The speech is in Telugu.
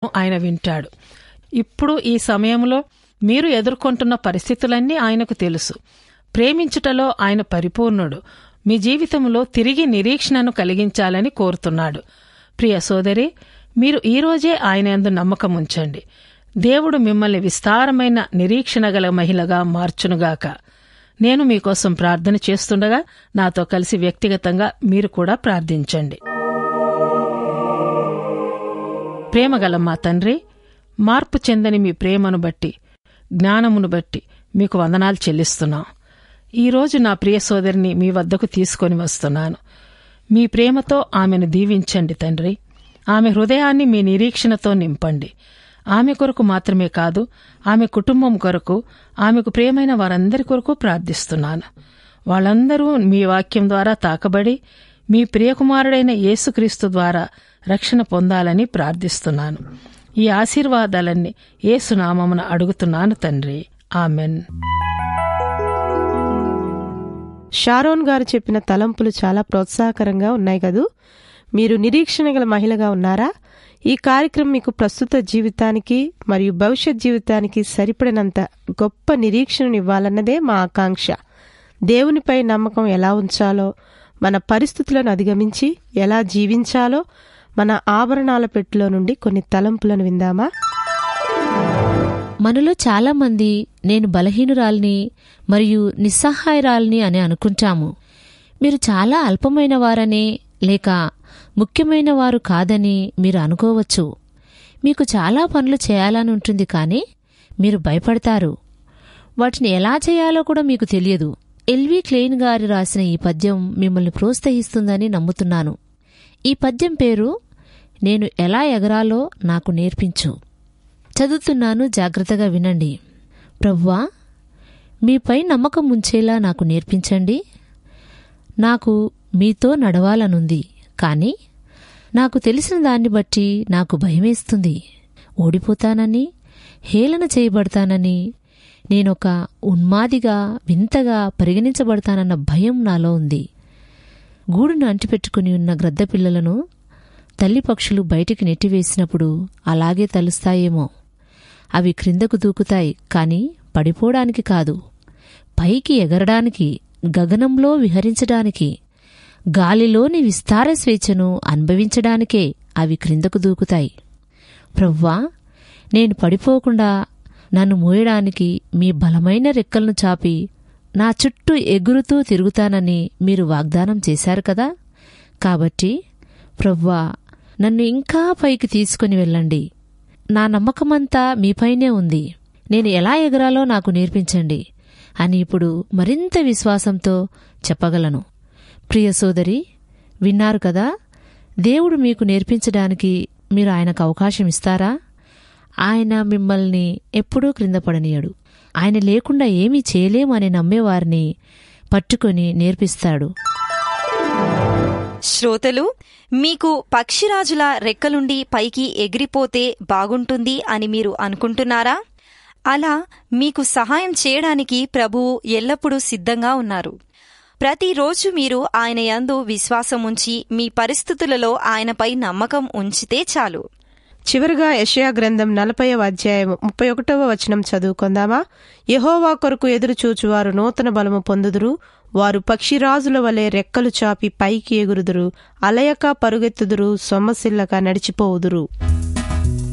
ఆయన వింటాడు ఇప్పుడు ఈ సమయంలో మీరు ఎదుర్కొంటున్న పరిస్థితులన్నీ ఆయనకు తెలుసు ప్రేమించుటలో ఆయన పరిపూర్ణుడు మీ జీవితంలో తిరిగి నిరీక్షణను కలిగించాలని కోరుతున్నాడు ప్రియ సోదరి మీరు ఈరోజే ఆయన యందు నమ్మకం ఉంచండి దేవుడు మిమ్మల్ని విస్తారమైన నిరీక్షణ గల మహిళగా మార్చునుగాక నేను మీకోసం ప్రార్థన చేస్తుండగా నాతో కలిసి వ్యక్తిగతంగా మీరు కూడా ప్రార్థించండి ప్రేమగల మా తండ్రి మార్పు చెందని మీ ప్రేమను బట్టి జ్ఞానమును బట్టి మీకు వందనాలు చెల్లిస్తున్నాం ఈరోజు నా ప్రియ సోదరిని మీ వద్దకు తీసుకొని వస్తున్నాను మీ ప్రేమతో ఆమెను దీవించండి తండ్రి ఆమె హృదయాన్ని మీ నిరీక్షణతో నింపండి ఆమె కొరకు మాత్రమే కాదు ఆమె కుటుంబం కొరకు ఆమెకు ప్రియమైన వారందరి కొరకు ప్రార్థిస్తున్నాను వాళ్ళందరూ మీ వాక్యం ద్వారా తాకబడి మీ ప్రియకుమారుడైన యేసుక్రీస్తు ద్వారా రక్షణ పొందాలని ప్రార్థిస్తున్నాను ఈ ఆశీర్వాదాలన్నీ ఏసునామమున అడుగుతున్నాను తండ్రి ఆమెన్ షారోన్ గారు చెప్పిన తలంపులు చాలా ప్రోత్సాహకరంగా ఉన్నాయి కదూ మీరు నిరీక్షణ గల మహిళగా ఉన్నారా ఈ కార్యక్రమం మీకు ప్రస్తుత జీవితానికి మరియు భవిష్యత్ జీవితానికి సరిపడినంత గొప్ప నిరీక్షణను ఇవ్వాలన్నదే మా ఆకాంక్ష దేవునిపై నమ్మకం ఎలా ఉంచాలో మన పరిస్థితులను అధిగమించి ఎలా జీవించాలో మన ఆభరణాల పెట్టెలో నుండి కొన్ని తలంపులను విందామా మనలో చాలామంది నేను బలహీనురాల్ని మరియు నిస్సహాయరాల్ని అని అనుకుంటాము మీరు చాలా అల్పమైన వారని లేక ముఖ్యమైన వారు కాదని మీరు అనుకోవచ్చు మీకు చాలా పనులు చేయాలని ఉంటుంది కానీ మీరు భయపడతారు వాటిని ఎలా చేయాలో కూడా మీకు తెలియదు ఎల్వి క్లెయిన్ గారి రాసిన ఈ పద్యం మిమ్మల్ని ప్రోత్సహిస్తుందని నమ్ముతున్నాను ఈ పద్యం పేరు నేను ఎలా ఎగరాలో నాకు నేర్పించు చదువుతున్నాను జాగ్రత్తగా వినండి ప్రవ్వా మీపై నమ్మకం ఉంచేలా నాకు నేర్పించండి నాకు మీతో నడవాలనుంది కానీ నాకు తెలిసిన దాన్ని బట్టి నాకు భయమేస్తుంది ఓడిపోతానని హేళన చేయబడతానని నేనొక ఉన్మాదిగా వింతగా పరిగణించబడతానన్న భయం నాలో ఉంది గూడును అంటిపెట్టుకుని ఉన్న గ్రద్ద పిల్లలను తల్లి పక్షులు బయటికి నెట్టివేసినప్పుడు అలాగే తలుస్తాయేమో అవి క్రిందకు దూకుతాయి కాని పడిపోవడానికి కాదు పైకి ఎగరడానికి గగనంలో విహరించడానికి గాలిలోని విస్తార స్వేచ్ఛను అనుభవించడానికే అవి క్రిందకు దూకుతాయి ప్రవ్వా నేను పడిపోకుండా నన్ను మోయడానికి మీ బలమైన రెక్కలను చాపి నా చుట్టూ ఎగురుతూ తిరుగుతానని మీరు వాగ్దానం చేశారు కదా కాబట్టి ప్రవ్వా నన్ను ఇంకా పైకి తీసుకుని వెళ్ళండి నా నమ్మకమంతా మీపైనే ఉంది నేను ఎలా ఎగరాలో నాకు నేర్పించండి అని ఇప్పుడు మరింత విశ్వాసంతో చెప్పగలను ప్రియ సోదరి విన్నారు కదా దేవుడు మీకు నేర్పించడానికి మీరు ఆయనకు అవకాశం ఇస్తారా ఆయన మిమ్మల్ని ఎప్పుడూ క్రింద పడనీయడు ఆయన లేకుండా ఏమీ చేయలేము అని నమ్మేవారిని పట్టుకొని నేర్పిస్తాడు శ్రోతలు మీకు పక్షిరాజుల రెక్కలుండి పైకి ఎగిరిపోతే బాగుంటుంది అని మీరు అనుకుంటున్నారా అలా మీకు సహాయం చేయడానికి ప్రభువు ఎల్లప్పుడూ సిద్ధంగా ఉన్నారు ప్రతిరోజు మీరు ఆయన యందు విశ్వాసం ఉంచి మీ పరిస్థితులలో ఆయనపై నమ్మకం ఉంచితే చాలు చివరిగా యషయా గ్రంథం నలభై అధ్యాయం ముప్పై ఒకటవ వచనం చదువుకుందామా యహోవా కొరకు ఎదురు చూచువారు నూతన బలము పొందుదురు వారు పక్షిరాజుల వలె రెక్కలు చాపి పైకి ఎగురుదురు అలయక పరుగెత్తుదురు సొమ్మసిల్లక నడిచిపోవుదురు